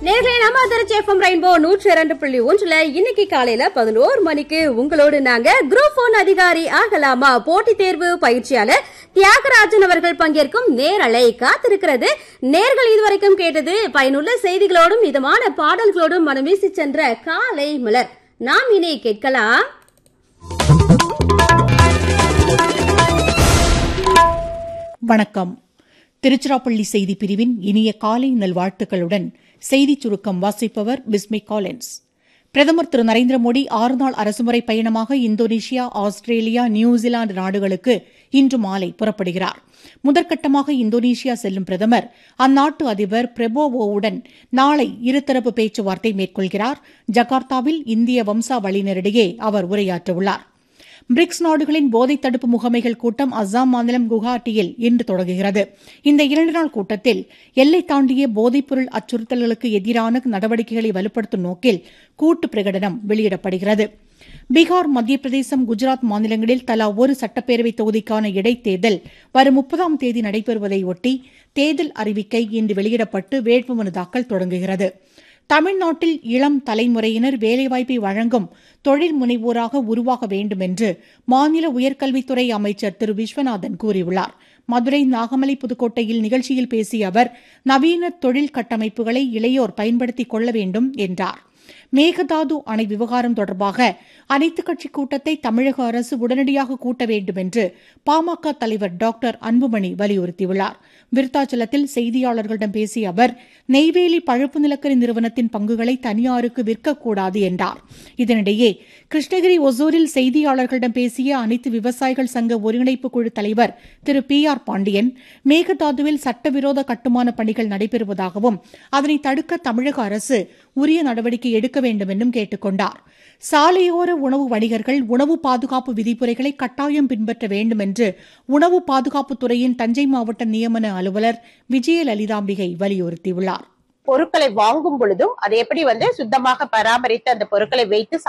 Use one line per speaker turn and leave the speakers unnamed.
நேர்களே நம்ம Trichy FM rainbow நூற்றி இரண்டு புள்ளி ஒன்றுல இன்னைக்கு காலையில பதினோரு மணிக்கு உங்களோடு நாங்க குரூப் ஒன் அதிகாரி ஆகலாமா போட்டித் தேர்வு பயிற்சியாளர் தியாகராஜன் அவர்கள் பங்கேற்கும் நேரலை காத்திருக்கிறது நேர்கள் இதுவரைக்கும் கேட்டது பயனுள்ள செய்திகளோடும் இதமான பாடல்களோடும் மனம் வீசி சென்ற காலை மலர் நாம் இனி கேட்கலாம்
வணக்கம் திருச்சிராப்பள்ளி செய்தி பிரிவின் இனிய காலை நல்வாழ்த்துக்களுடன் செய்திச் சுருக்கம் வாசிப்பவர் பிஸ்மி காலின்ஸ் பிரதமர் திரு நரேந்திர மோடி ஆறு நாள் அரசுமுறை பயணமாக இந்தோனேஷியா ஆஸ்திரேலியா நியூசிலாந்து நாடுகளுக்கு இன்று மாலை புறப்படுகிறார் முதற்கட்டமாக இந்தோனேஷியா செல்லும் பிரதமர் அந்நாட்டு அதிபர் பிரபோவோவுடன் நாளை இருதரப்பு பேச்சுவார்த்தை மேற்கொள்கிறார் ஜகார்த்தாவில் இந்திய வம்சாவளியினரிடையே அவர் உரையாற்றவுள்ளார் பிரிக்ஸ் நாடுகளின் போதைத் தடுப்பு முகமைகள் கூட்டம் அஸ்ஸாம் மாநிலம் குவஹாட்டியில் இன்று தொடங்குகிறது இந்த இரண்டு நாள் கூட்டத்தில் எல்லை தாண்டிய போதைப்பொருள் அச்சுறுத்தல்களுக்கு எதிரான நடவடிக்கைகளை வலுப்படுத்தும் நோக்கில் கூட்டு பிரகடனம் வெளியிடப்படுகிறது பீகார் மத்திய பிரதேசம் குஜராத் மாநிலங்களில் தலா ஒரு சட்டப்பேரவை தொகுதிக்கான இடைத்தேர்தல் வரும் முப்பதாம் தேதி நடைபெறுவதை ஒட்டி தேர்தல் அறிவிக்கை இன்று வெளியிடப்பட்டு வேட்புமனு தாக்கல் தொடங்குகிறது தமிழ்நாட்டில் இளம் தலைமுறையினர் வேலைவாய்ப்பை வழங்கும் தொழில் முனைவோராக உருவாக வேண்டும் என்று மாநில உயர்கல்வித்துறை அமைச்சர் திரு விஸ்வநாதன் கூறியுள்ளார் மதுரை நாகமலை புதுக்கோட்டையில் நிகழ்ச்சியில் பேசிய அவர் நவீன தொழில் கட்டமைப்புகளை இளையோர் பயன்படுத்திக் கொள்ள வேண்டும் என்றார் மேகதாது அணை விவகாரம் தொடர்பாக அனைத்துக் கட்சி கூட்டத்தை தமிழக அரசு உடனடியாக கூட்ட வேண்டும் என்று பாமக தலைவர் டாக்டர் அன்புமணி வலியுறுத்தியுள்ளார் விருத்தாச்சலத்தில் செய்தியாளர்களிடம் பேசிய அவர் நெய்வேலி பழுப்பு நிலக்கரி நிறுவனத்தின் பங்குகளை தனியாருக்கு விற்கக்கூடாது என்றார் இதனிடையே கிருஷ்ணகிரி ஒசூரில் செய்தியாளர்களிடம் பேசிய அனைத்து விவசாயிகள் சங்க ஒருங்கிணைப்பு குழு தலைவர் திரு பி ஆர் பாண்டியன் மேகதாதுவில் சட்டவிரோத கட்டுமான பணிகள் நடைபெறுவதாகவும் அதனை தடுக்க தமிழக அரசு உரிய நடவடிக்கை எடுக்க வேண்டும் என்றும் கேட்டுக் கொண்டார் சாலையோர உணவு வணிகர்கள் உணவு பாதுகாப்பு விதிமுறைகளை கட்டாயம் பின்பற்ற வேண்டும் என்று உணவு பாதுகாப்புத் துறையின் தஞ்சை மாவட்ட நியமன அலுவலர் விஜயலலிதாம்பிகை வலியுறுத்தியுள்ளார்
பொருட்களை வாங்கும் பொழுதும் அதை எப்படி வந்து சுத்தமாக பராமரித்து அந்த பொருட்களை வைத்து